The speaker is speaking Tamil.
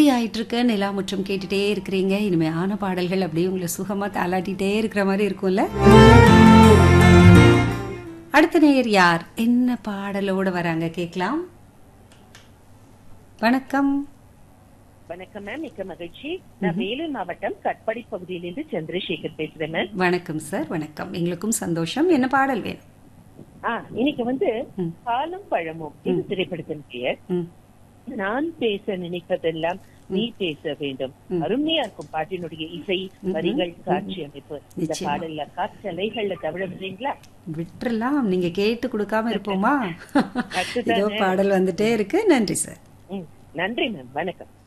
ஆயிட்டு இருக்க நிலா முற்றம் கேட்டுட்டே இருக்கிறீங்க இனிமையான பாடல்கள் அப்படியே உங்களை சுகமா தாளாட்டிட்டே இருக்கிற மாதிரி இருக்கும்ல அடுத்த நேயர் யார் என்ன பாடலோட வராங்க கேட்கலாம் வணக்கம் வணக்கம் மேம் மிக்க மகிழ்ச்சி நான் வேலூர் மாவட்டம் கட்படி பகுதியிலிருந்து சந்திரசேகர் பேசுறேன் மேம் வணக்கம் சார் வணக்கம் எங்களுக்கும் சந்தோஷம் என்ன பாடல் வேணும் ஆ இன்னைக்கு வந்து ம். காலம் பழமும் இது திரைப்படத்தின் பெயர் ம், நான் பேச நினைப்பதெல்லாம் நீ பேச வேண்டும் அருமையா இருக்கும் பாட்டினுடைய இசை வரிகள் காட்சி அமைப்பு இந்த நிச்சயமா. பாடல்ல காற்றலைகள்ல தவிர விடுறீங்களா விட்டுறலாம் நீங்க கேட்டு கொடுக்காம இருப்போமா அதுதானே. இதோ பாடல் வந்துட்டே இருக்கு நன்றி சார் ம், நன்றி மேம் வணக்கம்